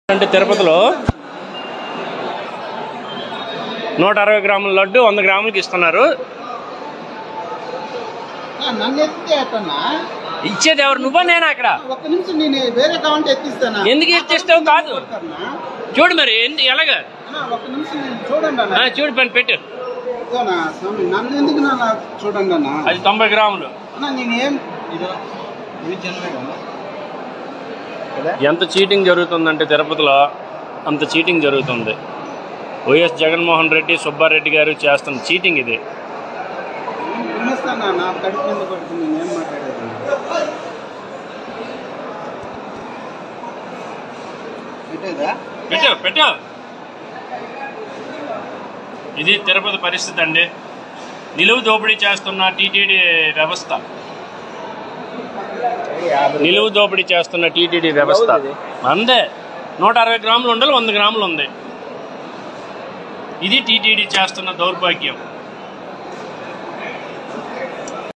అంటే తిరుపతిలో నూట అరవై గ్రాముల లడ్డు వంద గ్రాములకి ఇస్తున్నారు ఆ, నన్ను ఎత్తితే అట్టన్నా ఇచ్చేది ఎవరు నువ్వా నేనా అక్కడ ఒక్క నిమిషం నేను వేరే కావంటే ఎత్తిస్తానా ఎందుకు ఎత్తిస్తావు కాదు కొడతానా? చూడు మరి ఎందు- ఎలాగా అన్నా, ఒక్క నిమిషం నేను చూడండి అన్న ఆ, చూడు పని పెట్టు ఇదిగోనా, స్వామి నన్ను ఎందుకు నా నాకు చూడండి అన్న అది తొంభై గ్రాములు అన్న నేనేం ఇదో ఇవి జనమే కదా కదా ఎంత చీటింగ్ జరుగుతుందంటే తిరుపతిలో అంత చీటింగ్ జరుగుతుంది వైఎస్ జగన్మోహన్ రెడ్డి సుబ్బారెడ్డి గారు చేస్తున్న చీటింగ్ ఇది వినేస్తానా నా కడుపు మీద పడుతుంది నేను ఏం మాట్లాడేది పెట్టేదా పెట్టు పెట్టు ఇది తిరుపతి పరిస్థితి అండి నిలువు దోపిడీ చేస్తున్న టీటీడీ వ్యవస్థ నిలువు దోపిడీ చేస్తున్న టీటీడీ వ్యవస్థ అందే నూట అరవై గ్రాములు ఉండాలి వంద గ్రాములు ఉంది ఇది టీటీడీ చేస్తున్న దౌర్భాగ్యం